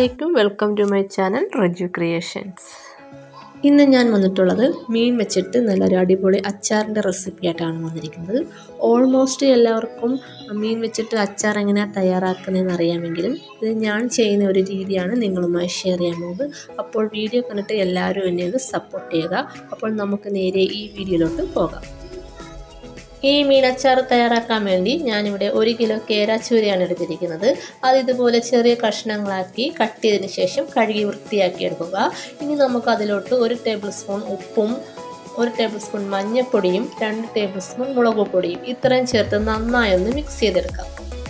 അലൈക്കും welcome to my channel Reju Creations ഇന്ന് ഞാൻ വന്നിട്ടുള്ളത് മീൻ വെച്ചിട്ട് നല്ലൊരു അടിപൊളി അച്ചാറിൻ്റെ റെസിപ്പി ആയിട്ടാണ് വന്നിരിക്കുന്നത് ഓൾമോസ്റ്റ് എല്ലാവർക്കും മീൻ വെച്ചിട്ട് അച്ചാർ എങ്ങനെയാണ് തയ്യാറാക്കുന്നതെന്ന് അറിയാമെങ്കിലും ഇത് ഞാൻ ചെയ്യുന്ന ഒരു രീതിയാണ് നിങ്ങളുമായി ഷെയർ ചെയ്യാൻ പോകുന്നത് അപ്പോൾ വീഡിയോ കണ്ടിട്ട് എല്ലാവരും എന്നെ ഒന്ന് സപ്പോർട്ട് ചെയ്യുക അപ്പോൾ നമുക്ക് നേരെ ഈ വീഡിയോയിലോട്ട് പോകാം ഈ മീനച്ചാർ തയ്യാറാക്കാൻ വേണ്ടി ഞാനിവിടെ ഒരു കിലോ കേരാച്ചൂരയാണ് എടുത്തിരിക്കുന്നത് അത് ഇതുപോലെ ചെറിയ കഷ്ണങ്ങളാക്കി കട്ട് ചെയ്തതിന് ശേഷം കഴുകി വൃത്തിയാക്കി എടുക്കുക ഇനി നമുക്ക് അതിലോട്ട് ഒരു ടേബിൾ സ്പൂൺ ഉപ്പും ഒരു ടേബിൾ സ്പൂൺ മഞ്ഞൾപ്പൊടിയും രണ്ട് ടേബിൾ സ്പൂൺ മുളക് പൊടിയും ഇത്രയും ചേർത്ത് നന്നായി ഒന്ന് മിക്സ് ചെയ്തെടുക്കാം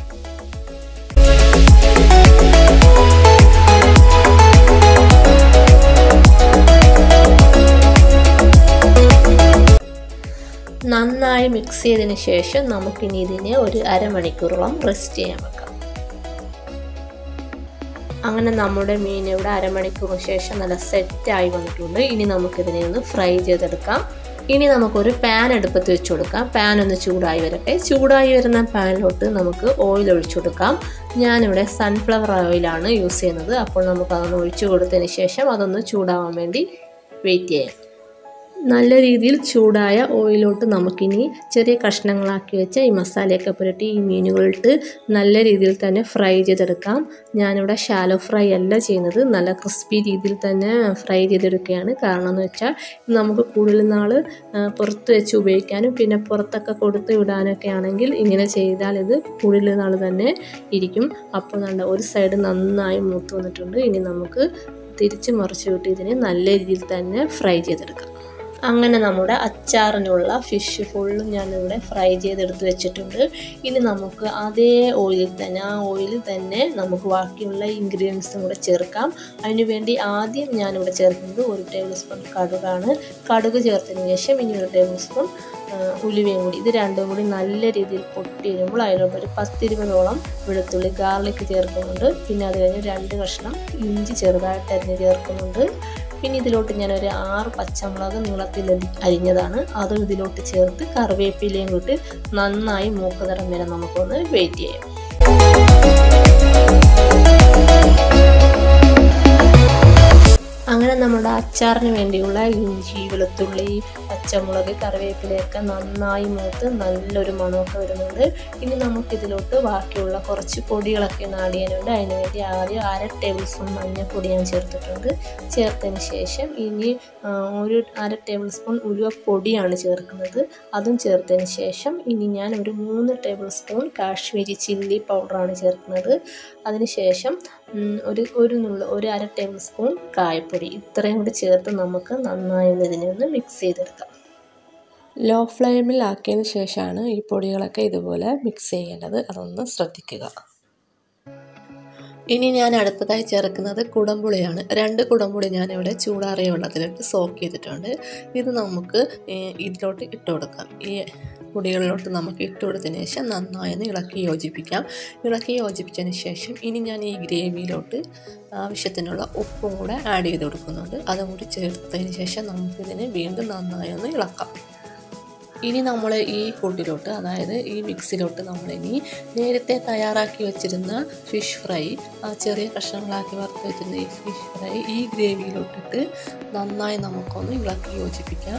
നന്നായി മിക്സ് ചെയ്തതിന് ശേഷം നമുക്കിനി ഇതിനെ ഒരു അരമണിക്കൂറോളം റെസ്റ്റ് ചെയ്യാൻ വെക്കാം അങ്ങനെ നമ്മുടെ മീൻ ഇവിടെ അരമണിക്കൂറിന് ശേഷം നല്ല സെറ്റായി വന്നിട്ടുണ്ട് ഇനി നമുക്കിതിനെ ഒന്ന് ഫ്രൈ ചെയ്തെടുക്കാം ഇനി നമുക്കൊരു പാൻ എടുപ്പത്ത് വെച്ച് കൊടുക്കാം പാൻ ഒന്ന് ചൂടായി വരട്ടെ ചൂടായി വരുന്ന പാനിലോട്ട് നമുക്ക് ഓയിൽ ഒഴിച്ചു കൊടുക്കാം ഞാനിവിടെ സൺഫ്ലവർ ഓയിലാണ് യൂസ് ചെയ്യുന്നത് അപ്പോൾ നമുക്ക് അതൊന്ന് ഒഴിച്ചു കൊടുത്തതിന് ശേഷം അതൊന്ന് ചൂടാവാൻ വേണ്ടി വെയിറ്റ് ചെയ്യാം നല്ല രീതിയിൽ ചൂടായ ഓയിലോട്ട് നമുക്കിനി ചെറിയ കഷ്ണങ്ങളാക്കി വെച്ച ഈ മസാലയൊക്കെ പുരട്ടി ഈ മീനുകളിട്ട് നല്ല രീതിയിൽ തന്നെ ഫ്രൈ ചെയ്തെടുക്കാം ഞാനിവിടെ ഷാലോ ഫ്രൈ അല്ല ചെയ്യുന്നത് നല്ല ക്രിസ്പി രീതിയിൽ തന്നെ ഫ്രൈ ചെയ്തെടുക്കുകയാണ് കാരണം എന്ന് വെച്ചാൽ നമുക്ക് കൂടുതൽ നാൾ പുറത്ത് വെച്ച് ഉപയോഗിക്കാനും പിന്നെ പുറത്തൊക്കെ കൊടുത്ത് വിടാനൊക്കെ ആണെങ്കിൽ ഇങ്ങനെ ചെയ്താൽ ഇത് കൂടുതൽ നാൾ തന്നെ ഇരിക്കും അപ്പോൾ നല്ല ഒരു സൈഡ് നന്നായി മൂത്ത് വന്നിട്ടുണ്ട് ഇനി നമുക്ക് തിരിച്ച് മറിച്ച് വിട്ട് ഇതിനെ നല്ല രീതിയിൽ തന്നെ ഫ്രൈ ചെയ്തെടുക്കാം അങ്ങനെ നമ്മുടെ അച്ചാറിനുള്ള ഫിഷ് ഫുള്ളും ഞാനിവിടെ ഫ്രൈ ചെയ്തെടുത്ത് വെച്ചിട്ടുണ്ട് ഇനി നമുക്ക് അതേ ഓയിലിൽ തന്നെ ആ ഓയിലിൽ തന്നെ നമുക്ക് ബാക്കിയുള്ള ഇൻഗ്രീഡിയൻസും കൂടെ ചേർക്കാം അതിനുവേണ്ടി ആദ്യം ഞാനിവിടെ ചേർക്കുന്നത് ഒരു ടേബിൾ സ്പൂൺ കടുകാണ് കടുക് ചേർത്തതിന് ശേഷം ഇനി ഒരു ടേബിൾ സ്പൂൺ ഉലുവയും കൂടി ഇത് രണ്ടും കൂടി നല്ല രീതിയിൽ പൊട്ടി വരുമ്പോൾ അതിലോട്ട് ഒരു പത്തിരുപതോളം വെളുത്തുള്ളി ഗാർലിക് ചേർക്കുന്നുണ്ട് പിന്നെ അത് കഴിഞ്ഞ് രണ്ട് കഷ്ണം ഇഞ്ചി ചെറുതായിട്ട് അരിഞ്ഞ് ചേർക്കുന്നുണ്ട് പിന്നെ ഇതിലോട്ട് ഞാനൊരു ആറ് പച്ചമുളക് നീളത്തിൽ അരിഞ്ഞതാണ് അതും ഇതിലോട്ട് ചേർത്ത് കറിവേപ്പിലയും കൂട്ടി നന്നായി മൂക്ക് നിറം വരെ നമുക്കൊന്ന് വെയിറ്റ് ചെയ്യാം അങ്ങനെ നമ്മുടെ അച്ചാറിന് വേണ്ടിയുള്ള ഇഞ്ചി വെളുത്തുള്ളി പച്ചമുളക് കറിവേപ്പിലയൊക്കെ നന്നായി മൂത്ത് നല്ലൊരു മണമൊക്കെ വരുന്നുണ്ട് ഇനി നമുക്കിതിലോട്ട് ബാക്കിയുള്ള കുറച്ച് പൊടികളൊക്കെ നാടിയാനുണ്ട് അതിന് വേണ്ടി ആദ്യം അര ടേബിൾ സ്പൂൺ മഞ്ഞൾപ്പൊടി ഞാൻ ചേർത്തിട്ടുണ്ട് ചേർത്തതിന് ശേഷം ഇനി ഒരു അര ടേബിൾ സ്പൂൺ ഉലുവപ്പൊടിയാണ് ചേർക്കുന്നത് അതും ചേർത്തതിന് ശേഷം ഇനി ഞാൻ ഒരു മൂന്ന് ടേബിൾ സ്പൂൺ കാശ്മീരി ചില്ലി പൗഡറാണ് ചേർക്കുന്നത് അതിനുശേഷം ഒരു ഒരു നുള്ള ഒരു അര ടേബിൾ സ്പൂൺ കായപ്പൊടി ഇത്രയും കൂടി ചേർത്ത് നമുക്ക് നന്നായി ഇതിനെ ഒന്ന് മിക്സ് ചെയ്തെടുക്കാം ലോ ഫ്ലെയിമിൽ ആക്കിയതിന് ശേഷമാണ് ഈ പൊടികളൊക്കെ ഇതുപോലെ മിക്സ് ചെയ്യേണ്ടത് അതൊന്ന് ശ്രദ്ധിക്കുക ഇനി ഞാൻ അടുത്തതായി ചേർക്കുന്നത് കുടംപുളിയാണ് രണ്ട് കുടംപുളി ഞാനിവിടെ ചൂടാറിയ വെള്ളത്തിലിട്ട് സോക്ക് ചെയ്തിട്ടുണ്ട് ഇത് നമുക്ക് ഇതിലോട്ട് ഇട്ട് കൊടുക്കാം ഈ പൊടികളിലോട്ട് നമുക്ക് ഇട്ട് കൊടുത്തതിന് ശേഷം നന്നായി ഒന്ന് ഇളക്കി യോജിപ്പിക്കാം ഇളക്കി യോജിപ്പിച്ചതിന് ശേഷം ഇനി ഞാൻ ഈ ഗ്രേവിയിലോട്ട് ആവശ്യത്തിനുള്ള ഉപ്പും കൂടെ ആഡ് ചെയ്ത് കൊടുക്കുന്നുണ്ട് അതും കൂടി ചേർത്തതിന് ശേഷം നമുക്കിതിനെ വീണ്ടും നന്നായി ഒന്ന് ഇളക്കാം ഇനി നമ്മൾ ഈ കൂട്ടിലോട്ട് അതായത് ഈ മിക്സിലോട്ട് നമ്മളിനി നേരത്തെ തയ്യാറാക്കി വെച്ചിരുന്ന ഫിഷ് ഫ്രൈ ആ ചെറിയ കഷ്ണങ്ങളാക്കി വറുത്ത് വെച്ചിരുന്ന ഈ ഫിഷ് ഫ്രൈ ഈ ഗ്രേവിയിലോട്ടിട്ട് നന്നായി നമുക്കൊന്ന് ഇളക്കി യോജിപ്പിക്കാം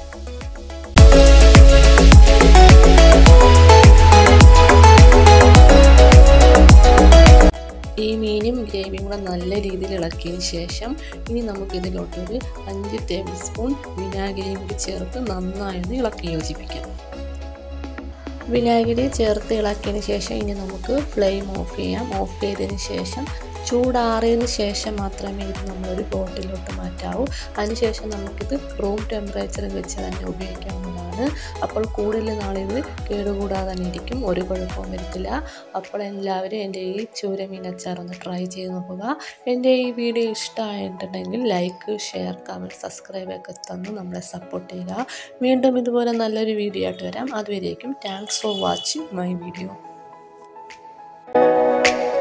ഈ മീനും ഗ്രേവിയും കൂടെ നല്ല രീതിയിൽ ഇളക്കിയതിന് ശേഷം ഇനി നമുക്കിതിലോട്ടൊരു അഞ്ച് ടേബിൾ സ്പൂൺ വിനാഗിരിയും കൂടി ചേർത്ത് നന്നായി ഒന്ന് ഇളക്കി യോജിപ്പിക്കാം വിനാഗിരി ചേർത്ത് ഇളക്കിയതിന് ശേഷം ഇനി നമുക്ക് ഫ്ലെയിം ഓഫ് ചെയ്യാം ഓഫ് ചെയ്തതിന് ശേഷം ചൂടാറിയതിന് ശേഷം മാത്രമേ ഇത് നമ്മളൊരു ബോട്ടിലോട്ട് മാറ്റാവൂ അതിനുശേഷം നമുക്കിത് റൂം ടെമ്പറേച്ചറിൽ വെച്ച് തന്നെ ഉപയോഗിക്കാവുന്നതാണ് അപ്പോൾ കൂടുതൽ നാളിത് കേടുകൂടാതെ തന്നെ ഇരിക്കും ഒരു കുഴപ്പവും വരത്തില്ല അപ്പോൾ എല്ലാവരും എൻ്റെ ഈ ചൂരമീൻ അച്ചാർ ഒന്ന് ട്രൈ ചെയ്ത് നോക്കുക എൻ്റെ ഈ വീഡിയോ ഇഷ്ടമായിട്ടുണ്ടെങ്കിൽ ലൈക്ക് ഷെയർ കമൻറ്റ് സബ്സ്ക്രൈബ് ഒക്കെ തന്ന് നമ്മളെ സപ്പോർട്ട് ചെയ്യുക വീണ്ടും ഇതുപോലെ നല്ലൊരു വീഡിയോ ആയിട്ട് വരാം അതുവരേക്കും thanks for watching my video